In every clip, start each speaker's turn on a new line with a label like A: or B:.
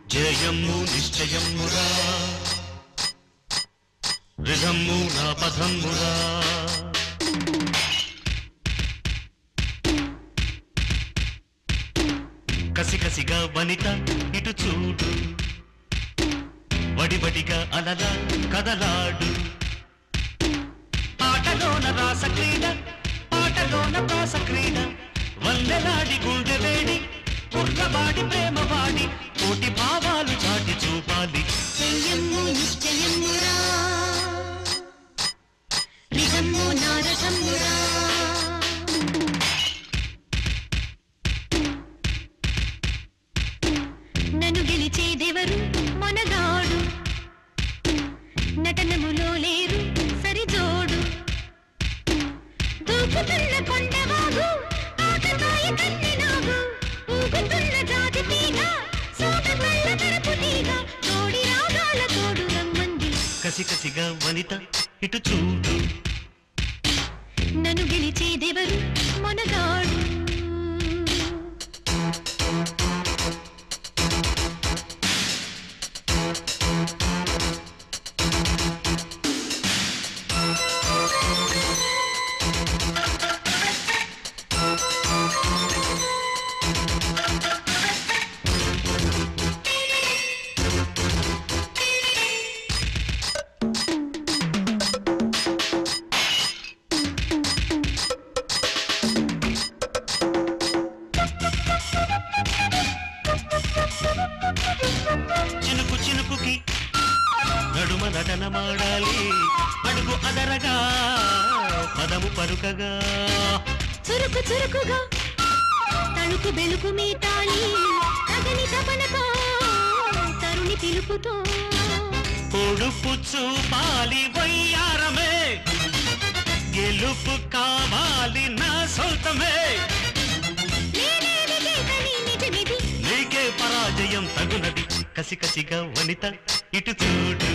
A: జయము నిశ్చయమురా రిధమ్ము నా పథమ్మురా కసికసిగా వనిత ఇటు చూడు వడివడిగా అలల కదలాడు ఆటలోన రాస క్రీడ ఆటలోన ప్రాస క్రీడ వల్లెలాడి గుండె వేడి కుర్రవాడి ప్రేమ వాడి కోటి భావాలు చాటి చూపాలి
B: జయము నిశ్చయమురా నిజము నారసమురా నన్ను గెలిచేదెవరు మనగాడు నటనములో లేరు సరిజోడు దూకుతున్న కొండవాగు ఆకతాయ కన్నెనాగు ఊగుతున్న జాతి తీగ సోక కళ్ళ తరపు తీగ తోడి రాగాల తోడు రమ్మంది
A: కసికసిగా వనిత ఇటు చూడు
B: నన్ను గెలిచేదెవరు మొనగాడు
A: చినుకు చినుకుకి నడుమ నటన మాడాలి అడుగు అదరగా పదము పరుకగా
B: చురుకు చురుకుగా తణుకు బెలుకు మీటాలి తగని తపనతో తరుణి పిలుపుతో
A: పొడుపు చూపాలి వయ్యారమే గెలుపు కావాలి నా సొంతమే
B: నేనేది చేతని నిజమిది
A: నీకే పరాజయం తగునది కసికసిగా వనిత ఇటు చూడు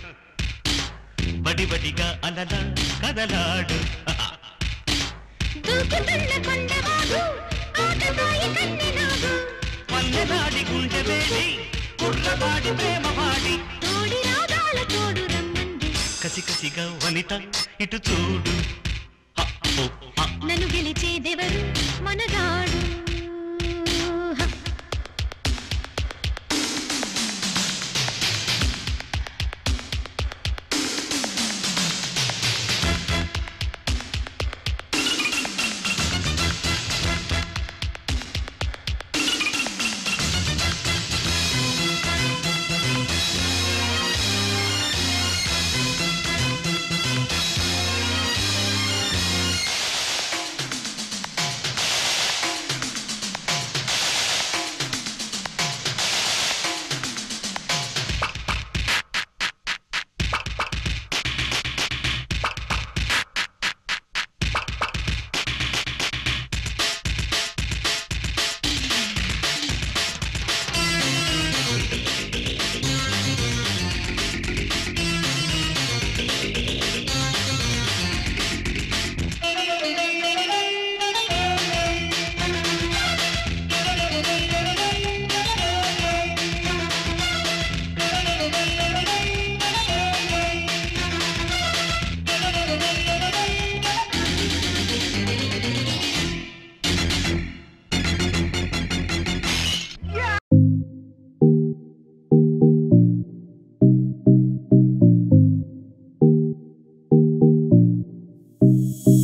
A: బడిబడిగా అలల కదలాడు
B: దూకుతున్న కొండవాగు ఆటబాయి కన్నెనాగు
A: పల్లెనాడి గుండె వేడి కుర్రవాడి ప్రేమ వాడి
B: తోడి రాగాల తోడు రమ్మంది
A: కసికసిగా వనిత ఇటు చూడు హ, ఓ, హ.
B: నన్ను గెలిచేదెవరు మనగాడు